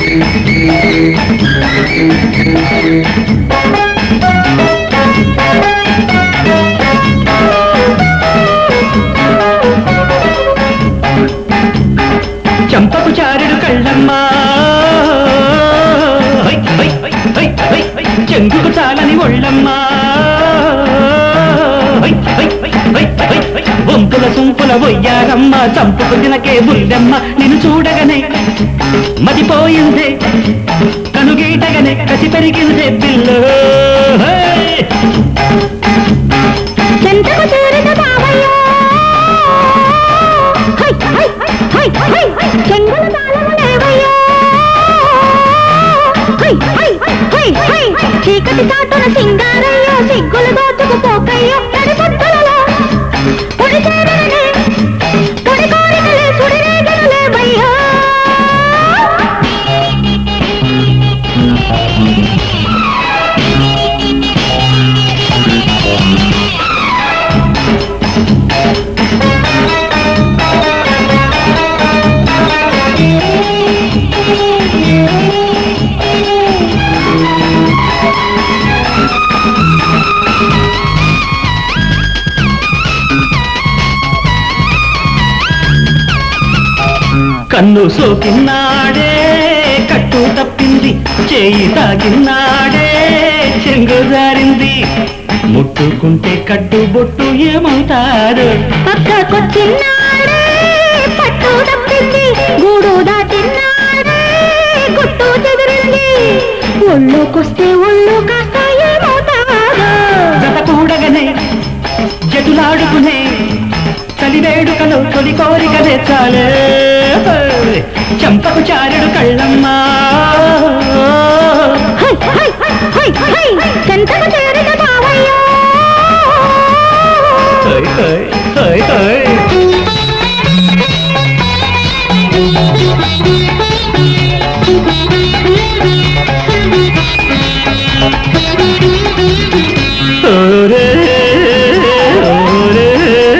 చంపకు చారుడు కళ్ళమ్మా హై, హై, హై, హై, హై, చెంగుకు చాలని ఒళ్ళమ్మా హై, హై, హై, హై, హై, హై, వంపుల సుంపుల వయ్యారమ్మ చంపుకు తినకే బుల్లెమ్మ నిన్ను చూడగనే మదిపోయిందే కనుగీటగనే కసి పెరిగిందే బిల్లు హై. చెంతకు చేరిన బావయ్య హై హై హై హై చెంగుల తాళము లేవయ్యా హై హై హై హై చీకటి చాటున సింగారయ్య సిగ్గులు దోచుకు పోకయ్య తడి పొత్తులలో పొడి చేరనే పొడి కోరికలే సుడి రేగలలేవయ్యా కన్ను సోకిన్నాడే కట్టు తప్పింది చేయి తాకిన్నాడే చెంగు జారింది ముట్టుకుంటే కట్టు బొట్టు ఏమవుతారు పక్కకొచ్చిన్నాడే పట్టు తప్పింది గూడు దాటిన్నాడే గుట్టు చెదిరింది ఒళ్ళుకొస్తే ఒళ్ళు కాస్త ఏమవుతాదో జత కూడగనే జటులాడుకునే చలివేడుకలో తొలి కోరికలే చాలే చంపకు చారుడు కళ్ళమ్మా హై హై హై హై చెంతకు చేరిన బావయ్యా హై, హై, హై, హై. ఓరే, ఓరే.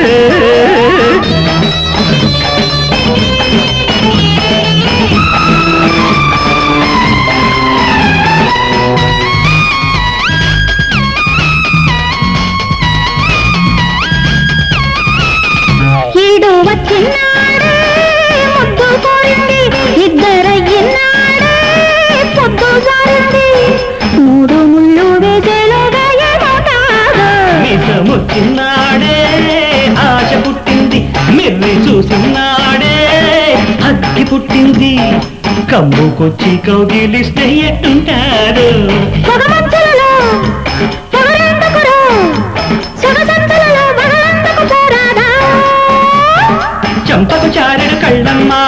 ఈడు వచ్చిన్నాడే ముద్దు కోరింది ఇద్దరయ్యిన్నాడే పొద్దు జారింది మూడు ముళ్ళు వేసేలోగా ఏమవుతాదో నిజమొచ్చినాడే ఆశ పుట్టింది మిర్రి చూసినాడే అగ్గి పుట్టింది కమ్ముకొచ్చి కౌగిలిస్తే ఎట్టుంటారు పొగమంచులలో పొగరెందుకురో సొగసంతులలో మగలందుకు పోరాదా చంపకు చారుడు కళ్ళమ్మా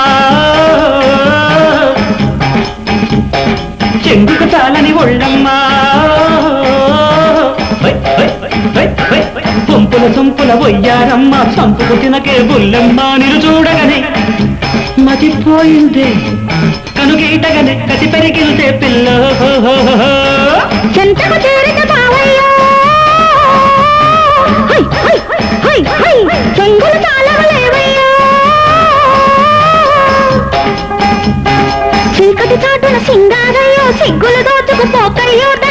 చెంగుకు చాలని ఒళ్ళమ్మా హై, హై, హై, హై, హై. పొంపుల సొంపుల వయ్యారమ్మ సంపుకు తినకే బుల్లమ్మ నిన్ను చూడగనే మతిపోయిందే కనుగీటగనే కసి పెరిగితే పిల్ల చెంతకు చేరిన బావయ్య హై హై హై హై చెంగులు తాళవలేవయ్యా చీకటి చాటున సింగారయ్యో సిగ్గులు దోచుకు పోకయ్యో